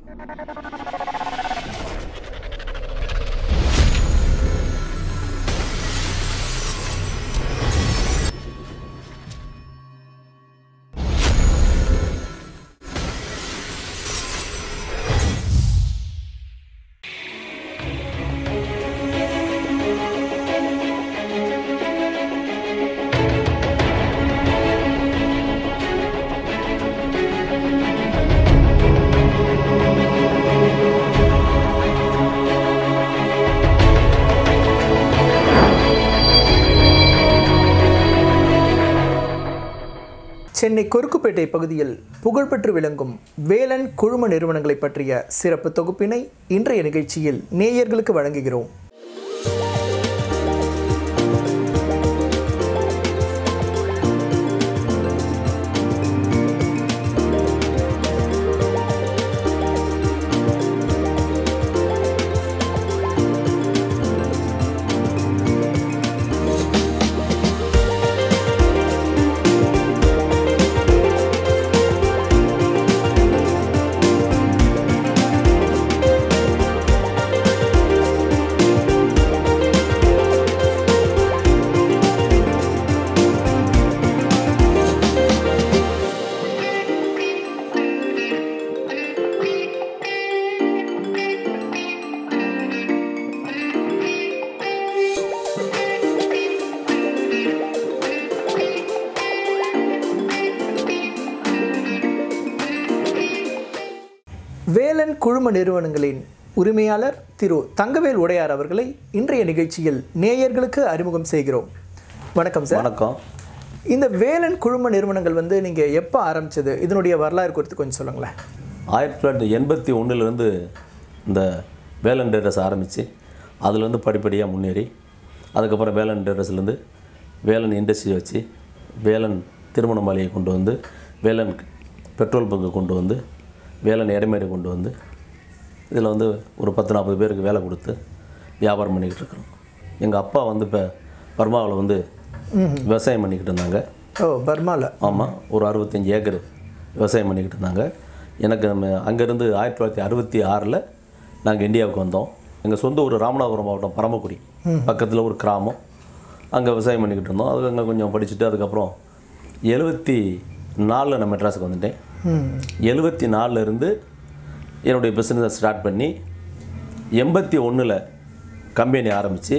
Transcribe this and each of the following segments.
சென்னை கொருக்குப்பேட்டை பகுதியில் புகழ்பெற்று விளங்கும் வேலன் குழும நிறுவனங்களை பற்றிய சிறப்பு தொகுப்பினை இன்றைய நிகழ்ச்சியில் நேயர்களுக்கு வழங்குகிறோம் வேலன் குழும நிறுவனங்களின் உரிமையாளர் திரு தங்கவேல் உடையார் அவர்களை இன்றைய நிகழ்ச்சியில் நேயர்களுக்கு அறிமுகம் செய்கிறோம் வணக்கம் சார் வணக்கம் இந்த வேலன் குழும நிறுவனங்கள் வந்து நீங்கள் எப்போ ஆரம்பிச்சது இதனுடைய வரலாறு குறித்து கொஞ்சம் சொல்லுங்களேன் ஆயிரத்தி தொள்ளாயிரத்தி எண்பத்தி ஒன்றுலேருந்து இந்த வேலன் டேரஸ் ஆரம்பித்து அதுலேருந்து படிப்படியாக முன்னேறி அதுக்கப்புறம் வேலன் டேரஸ்லேருந்து வேலன் இண்டஸ்ட்ரி வச்சு வேலன் திருமண மாலையை கொண்டு வந்து வேலன் பெட்ரோல் பங்கு கொண்டு வந்து வேலன் இடைமேடை கொண்டு வந்து இதில் வந்து ஒரு பத்து நாற்பது பேருக்கு வேலை கொடுத்து வியாபாரம் பண்ணிக்கிட்டு இருக்கிறோம் எங்கள் அப்பா வந்து இப்போ பர்மாவில் வந்து விவசாயம் பண்ணிக்கிட்டு இருந்தாங்க ஓ பர்மாவில் ஆமாம் ஒரு அறுபத்தஞ்சி ஏக்கர் விவசாயம் பண்ணிக்கிட்டு இருந்தாங்க எனக்கு நம்ம அங்கேருந்து ஆயிரத்தி தொள்ளாயிரத்தி அறுபத்தி ஆறில் நாங்கள் இந்தியாவுக்கு வந்தோம் எங்கள் சொந்த ஊர் ராமநாதபுரம் மாவட்டம் பரமக்குடி பக்கத்தில் ஒரு கிராமம் அங்கே விவசாயம் பண்ணிக்கிட்டு இருந்தோம் அது அங்கே கொஞ்சம் படிச்சுட்டு அதுக்கப்புறம் எழுபத்தி நாலில் நான் மெட்ராஸுக்கு வந்துட்டேன் எழுபத்தி இருந்து என்னுடைய பிஸ்னஸை ஸ்டார்ட் பண்ணி எண்பத்தி ஒன்றில் கம்பெனி ஆரம்பித்து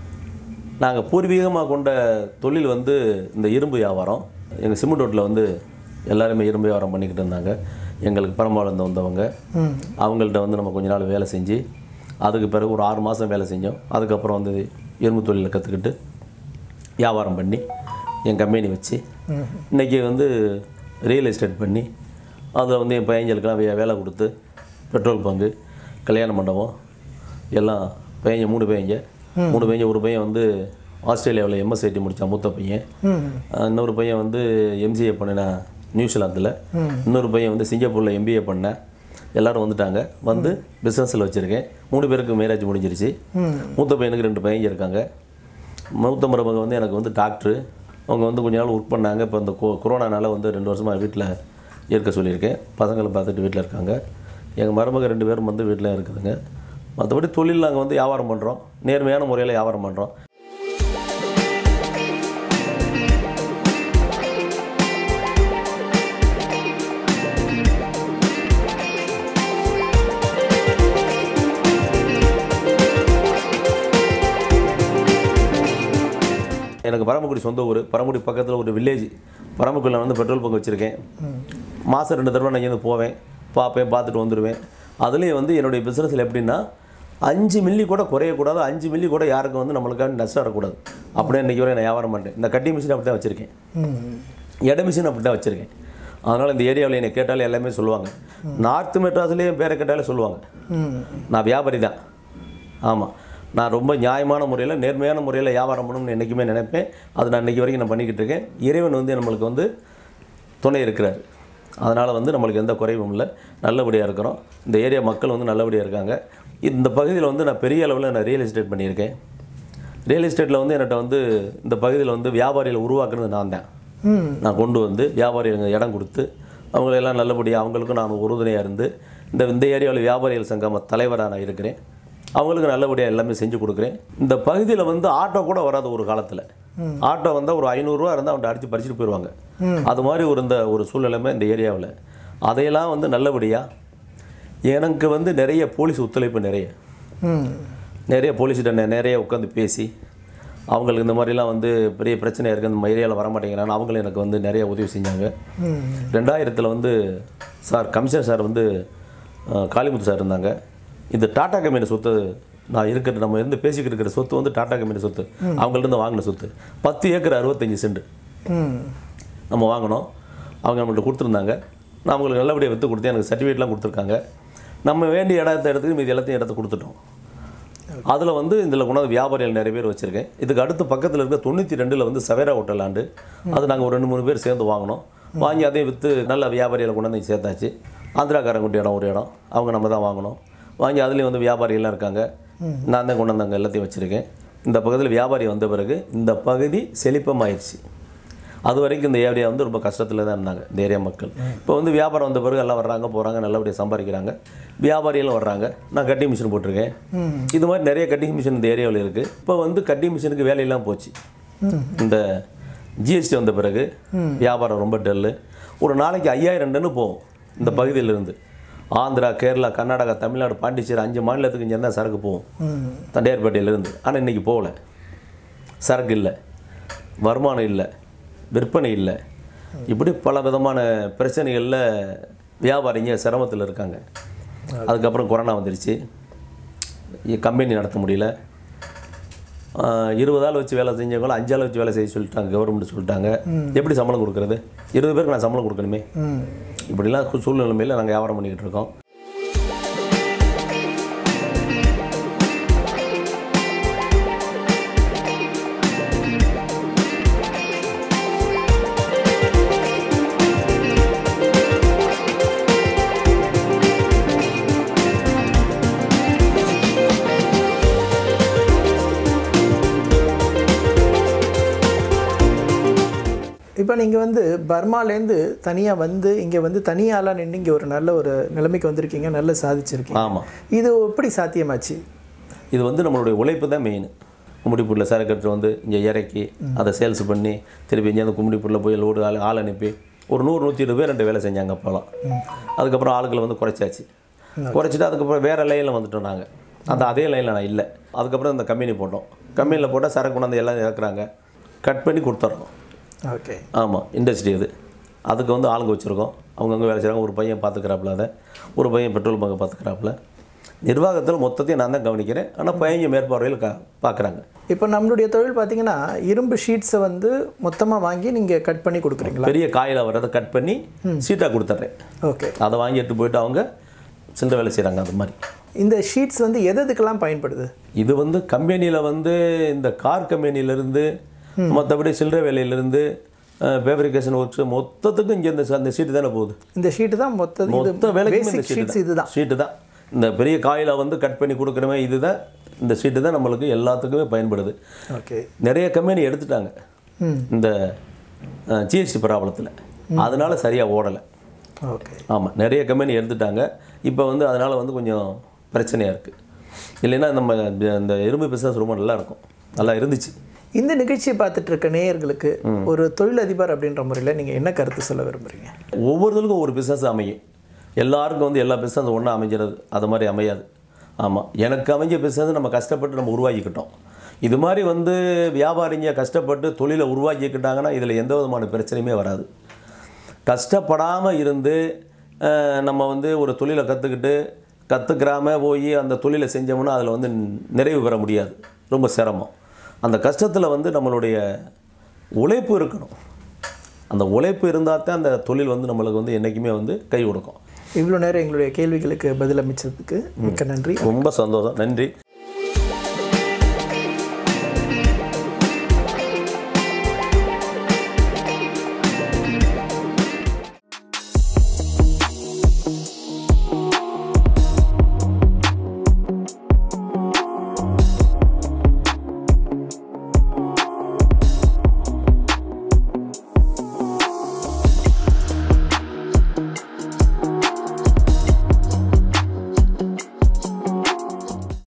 நாங்கள் பூர்வீகமாக கொண்ட தொழில் வந்து இந்த இரும்பு வியாபாரம் எங்கள் சிமெண்ட் ரோட்டில் வந்து எல்லாருமே இரும்பு வியாபாரம் பண்ணிக்கிட்டு இருந்தாங்க எங்களுக்கு பரம்பாலேருந்து வந்தவங்க அவங்கள்ட்ட வந்து நம்ம கொஞ்ச நாள் வேலை செஞ்சு அதுக்கு பிறகு ஒரு ஆறு மாதம் வேலை செஞ்சோம் அதுக்கப்புறம் வந்து இரும்பு தொழிலை கற்றுக்கிட்டு வியாபாரம் பண்ணி என் கம்பெனி வச்சு இன்றைக்கி வந்து ரியல் எஸ்டேட் பண்ணி அதில் வந்து என் பையங்களுக்கெல்லாம் வே வேலை கொடுத்து பெட்ரோல் பங்கு கல்யாண மண்டபம் எல்லாம் பையங்க மூணு பையங்க மூணு பையங்க ஒரு பையன் வந்து ஆஸ்திரேலியாவில் எம்எஸ்ஐடி முடித்தான் மூத்த பையன் அஹ் இன்னொரு பையன் வந்து எம்சிஏ பண்ணினேன் நியூசிலாந்தில் இன்னொரு பையன் வந்து சிங்கப்பூரில் எம்பிஏ பண்ணேன் எல்லாரும் வந்துட்டாங்க வந்து பிஸ்னஸில் வச்சுருக்கேன் மூணு பேருக்கு மேரேஜ் முடிஞ்சிருச்சு மூத்த பையனுக்கு ரெண்டு பையங்க இருக்காங்க மூத்த மருமக வந்து எனக்கு வந்து டாக்டரு அவங்க வந்து கொஞ்ச நாள் ஒர்க் பண்ணாங்க இப்போ இந்த கொ கொரோனானால வந்து ரெண்டு வருஷமாக வீட்டில் இருக்க சொல்லியிருக்கேன் பசங்களை பார்த்துட்டு வீட்டில் இருக்காங்க எங்கள் மருமக ரெண்டு பேரும் வந்து வீட்டில் இருக்குதுங்க மற்றபடி தொழில் நாங்கள் வந்து வியாபாரம் பண்ணுறோம் நேர்மையான முறையில் வியாபாரம் பண்ணுறோம் எனக்கு பரமக்குடி சொந்த ஊர் பரமக்குடி பக்கத்தில் ஒரு வில்லேஜ் பரமக்குடியில் வந்து பெட்ரோல் பங்க் வச்சுருக்கேன் மாதம் ரெண்டு தடவை நான் இங்கேருந்து போவேன் பார்ப்பேன் பார்த்துட்டு வந்துடுவேன் அதுலேயும் வந்து என்னுடைய பிஸ்னஸில் எப்படின்னா அஞ்சு மில்லி கூட குறையக்கூடாது அஞ்சு மில்லி கூட யாருக்கும் வந்து நம்மளுக்காக நஷ்டம் வரக்கூடாது அப்படியே இன்றைக்கி வரை நான் வியாபாரம் பண்ணுறேன் இந்த கட்டி மிஷின் அப்படி தான் வச்சுருக்கேன் எடை மிஷின் அப்படி தான் வச்சுருக்கேன் அதனால் இந்த ஏரியாவில் என்னை கேட்டாலே எல்லாமே சொல்லுவாங்க நார்த்து மெட்ராஸ்லேயே பேரை கேட்டாலே சொல்லுவாங்க நான் வியாபாரி தான் ஆமாம் நான் ரொம்ப நியாயமான முறையில் நேர்மையான முறையில் வியாபாரம் பண்ணணும்னு என்றைக்குமே நினைப்பேன் அது நான் இன்றைக்கி வரைக்கும் நான் பண்ணிக்கிட்டு இருக்கேன் இறைவன் வந்து நம்மளுக்கு வந்து துணை இருக்கிறார் அதனால் வந்து நம்மளுக்கு எந்த குறைவும் இல்லை நல்லபடியாக இருக்கிறோம் இந்த ஏரியா மக்கள் வந்து நல்லபடியாக இருக்காங்க இந்த பகுதியில் வந்து நான் பெரிய அளவில் நான் ரியல் எஸ்டேட் பண்ணியிருக்கேன் ரியல் எஸ்டேட்டில் வந்து என்கிட்ட வந்து இந்த பகுதியில் வந்து வியாபாரிகளை உருவாக்குறது நான் தான் நான் கொண்டு வந்து வியாபாரிகளுக்கு இடம் கொடுத்து அவங்களெல்லாம் நல்லபடியாக அவங்களுக்கும் நான் உறுதுணையாக இருந்து இந்த இந்த ஏரியாவில் வியாபாரிகள் சங்கம் தலைவராக நான் இருக்கிறேன் அவங்களுக்கு நல்லபடியாக எல்லாமே செஞ்சு கொடுக்குறேன் இந்த பகுதியில் வந்து ஆட்டோ கூட வராது ஒரு காலத்தில் ஆட்டோ வந்தால் ஒரு ஐநூறுரூவா இருந்தால் அவன்கிட்ட அடித்து பறிச்சுட்டு போயிடுவாங்க அது மாதிரி ஒரு இந்த ஒரு சூழ்நிலைமை இந்த ஏரியாவில் அதையெல்லாம் வந்து நல்லபடியாக எனக்கு வந்து நிறைய போலீஸ் ஒத்துழைப்பு நிறைய ம் நிறைய போலீஸ்கிட்ட நெ- நிறைய உட்காந்து பேசி அவங்களுக்கு இந்த மாதிரிலாம் வந்து பெரிய பிரச்சனை இருக்குது இந்த ஏரியாவில் வர மாட்டேங்கிறான்னு அவங்களும் எனக்கு வந்து நிறைய உதவி செஞ்சாங்க ம் ரெண்டாயிரத்தில் வந்து சார் கமிஷனர் சார் வந்து அஹ், காளிமுத்து சார் இருந்தாங்க இந்த டாடா கம்பெனி சொத்து நான் இருக்கிற நம்ம இருந்து பேசிக்கிட்டு இருக்கிற சொத்து வந்து டாடா கம்பெனி சொத்து அவங்கள்ட்ட இருந்து வாங்கின சொத்து பத்து ஏக்கர் அறுபத்தஞ்சு சென்ட் ம் நம்ம வாங்கினோம் அவங்க நம்மள்ட்ட கொடுத்துருந்தாங்க நான் அவங்களுக்கு நல்லபடியாக விற்று கொடுத்தேன் எனக்கு சர்டிஃபிகேட்லாம் கொடுத்துருக்காங்க நம்ம வேண்டிய இடத்த இடத்துக்கு மீதி எல்லாத்தையும் இடத்த கொடுத்துட்டோம் அதில் வந்து இதில் கொண்டாந்து வியாபாரிகள் நிறைய பேர் வச்சுருக்கேன் இதுக்கு அடுத்து பக்கத்தில் இருக்க தொண்ணூற்றி ரெண்டில் வந்து சவேரா ஹோட்டல் ஆண்டு அது நாங்கள் ஒரு ரெண்டு மூணு பேர் சேர்ந்து வாங்கினோம் வாங்கி அதையும் விற்று நல்ல வியாபாரிகளை கொண்டாந்து இங்க சேர்த்தாச்சு ஆந்திராக்காரங்குட்டி இடம் ஒரு இடம் அவங்க நம்ம தான் வாங்கினோம் வாங்கி அதுலேயும் வந்து வியாபாரிகள்லாம் இருக்காங்க நான் தான் கொண்டு வந்தாங்க எல்லாத்தையும் வச்சுருக்கேன் இந்த பக்கத்தில் வியாபாரி வந்த பிறகு இந்த பகுதி செழிப்பமாயிருச்சு அது வரைக்கும் இந்த ஏரியா வந்து ரொம்ப கஷ்டத்தில் தான் இருந்தாங்க இந்த ஏரியா மக்கள் இப்போ வந்து வியாபாரம் வந்த பிறகு எல்லாம் வர்றாங்க போகிறாங்க நல்லபடியாக சம்பாதிக்கிறாங்க வியாபாரிகளும் வர்றாங்க நான் கட்டிங் மிஷின் போட்டிருக்கேன் இது மாதிரி நிறைய கட்டிங் மிஷின் இந்த ஏரியாவில் இருக்குது இப்போ வந்து கட்டிங் மிஷினுக்கு வேலையெல்லாம் போச்சு இந்த ஜிஎஸ்டி வந்த பிறகு வியாபாரம் ரொம்ப டல்லு ஒரு நாளைக்கு ஐயாயிரம் டன்னு போகும் இந்த பகுதியிலிருந்து ஆந்திரா கேரளா கர்நாடகா தமிழ்நாடு பாண்டிச்சேரி அஞ்சு மாநிலத்துக்கு இங்கே இருந்தால் சரக்கு போகும் தண்டையார்பேட்டையிலேருந்து ஆனால் இன்றைக்கி போகல சரக்கு இல்லை வருமானம் இல்லை விற்பனை இல்லை இப்படி பல விதமான பிரச்சனைகளில் வியாபாரிங்க சிரமத்தில் இருக்காங்க அதுக்கப்புறம் கொரோனா வந்துருச்சு கம்பெனி நடத்த முடியல ஆஹ், இருபது ஆள் வச்சு வேலை செஞ்சவங்களும் அஞ்சு ஆள் வச்சு வேலை செய்ய சொல்லிட்டாங்க கவர்மெண்ட் சொல்லிட்டாங்க எப்படி சம்பளம் கொடுக்குறது இருபது பேருக்கு நான் சம்பளம் கொடுக்கணுமே ம் இப்படிலாம் கு- சூழ்நிலைமையில் நாங்கள் வியாபாரம் பண்ணிக்கிட்டு இருக்கோம் இப்போ நீங்கள் வந்து பர்மாலேருந்து தனியாக வந்து இங்கே வந்து தனியாளாக நின்று இங்கே ஒரு நல்ல ஒரு நிலைமைக்கு வந்திருக்கீங்க நல்லா சாதிச்சிருக்கீங்க ஆமாம் இது எப்படி சாத்தியமாச்சு இது வந்து நம்மளுடைய உழைப்பு தான் மெயின் கும்மிடிப்பூரில் சரக்கு எடுத்துட்டு வந்து இங்கே இறக்கி அதை சேல்ஸ் பண்ணி திருப்பி இங்கேருந்து கும்மிடிப்பூரில் போய் லோடு ஆள் ஆள் அனுப்பி ஒரு நூறு நூற்றி இருபது பேர் ரெண்டு வேலை செஞ்சாங்க அப்போலாம் அதுக்கப்புறம் ஆளுகளை வந்து குறைச்சாச்சு குறைச்சிட்டு அதுக்கப்புறம் வேறு லைனில் வந்துட்டோம் நாங்கள் அந்த அதே லைனில் நான் இல்லை அதுக்கப்புறம் இந்த கம்பெனி போட்டோம் கம்பெனியில் போட்டால் சரக்கு கொண்டாந்து எல்லாம் இறக்குறாங்க கட் பண்ணி கொடுத்துட்றோம் ஓகே ஆமாம் இண்டஸ்ட்ரி அது அதுக்கு வந்து ஆளுங்க வச்சுருக்கோம் அவங்கவுங்க வேலை செய்கிறாங்க ஒரு பையன் பார்த்துக்கிறாப்புல அதை ஒரு பையன் பெட்ரோல் பங்கு பார்த்துக்கிறாப்புல நிர்வாகத்தில் மொத்தத்தையும் நான் தான் கவனிக்கிறேன் ஆனால் பையன் மேற்பார்வையில் கா பார்க்குறாங்க இப்போ நம்மளுடைய தொழில் பார்த்தீங்கன்னா இரும்பு ஷீட்ஸை வந்து மொத்தமாக வாங்கி நீங்கள் கட் பண்ணி கொடுக்குறீங்களா பெரிய காயில் வர்றதை கட் பண்ணி சீட்டாக கொடுத்துட்றேன் ஓகே அதை வாங்கி எடுத்து போயிட்டு அவங்க சில்லறை வேலை செய்கிறாங்க அது மாதிரி இந்த ஷீட்ஸ் வந்து எது எதுக்கெல்லாம் பயன்படுது இது வந்து கம்பெனியில் வந்து இந்த கார் கம்பெனியிலேருந்து மற்றபடி சில்லறை வேலையிலேருந்து ஃபேப்ரிகேஷன் ஒர்க்ஸ் மொத்தத்துக்கும் இங்கே இந்த அந்த சீட்டு தானே போகுது இந்த ஷீட்டு தான் மொத்த இது மொத்த வேலைக்குமே இந்த பேசிக் ஷீட்ஸ் ஷீட்டு இதுதான் தான் ஷீட்டு தான் இந்த பெரிய காயில வந்து கட் பண்ணி கொடுக்குறமே இதுதான் இந்த ஷீட்டு தான் நம்மளுக்கு எல்லாத்துக்குமே பயன்படுது ஓகே நிறைய கம்பெனி எடுத்துட்டாங்க இந்த ஜிஎஸ்டி ப்ராப்ளத்தில் அதனால சரியாக ஓடலை ஓகே ஆமாம் நிறைய கம்பெனி எடுத்துட்டாங்க இப்போ வந்து அதனால் வந்து கொஞ்சம் பிரச்சனையாக இருக்குது இல்லைன்னா நம்ம இந்த இரும்பு பிஸ்னஸ் ரொம்ப நல்லா இருக்கும் நல்லா இருந்துச்சு இந்த நிகழ்ச்சியை பார்த்துட்டு இருக்க நேயர்களுக்கு ஒரு தொழிலதிபர் அப்படின்ற முறையில் நீங்கள் என்ன கருத்து சொல்ல விரும்புறீங்க ஒவ்வொருத்தருக்கும் ஒரு பிஸ்னஸ் அமையும் எல்லாருக்கும் வந்து எல்லா பிஸ்னஸ் ஒன்றா அமைஞ்சிறது அது மாதிரி அமையாது ஆமாம் எனக்கு அமைஞ்ச பிஸ்னஸ் நம்ம கஷ்டப்பட்டு நம்ம உருவாக்கிக்கிட்டோம் இது மாதிரி வந்து வியாபாரிங்க கஷ்டப்பட்டு தொழிலை உருவாக்கிக்கிட்டாங்கன்னா இதில் எந்த விதமான பிரச்சனையுமே வராது கஷ்டப்படாமல் இருந்து அஹ், நம்ம வந்து ஒரு தொழிலை கற்றுக்கிட்டு கற்றுக்கிறாம போய் அந்த தொழிலை செஞ்சோம்னா அதில் வந்து நிறைவு பெற முடியாது ரொம்ப சிரமம் அந்த கஷ்டத்தில் வந்து நம்மளுடைய உழைப்பு இருக்கணும் அந்த உழைப்பு இருந்தால் தான் அந்த தொழில் வந்து நம்மளுக்கு வந்து என்றைக்குமே வந்து கை கொடுக்கும் இவ்வளோ நேரம் எங்களுடைய கேள்விகளுக்கு பதிலளிச்சதுக்கு மிக்க நன்றி ரொம்ப சந்தோஷம் நன்றி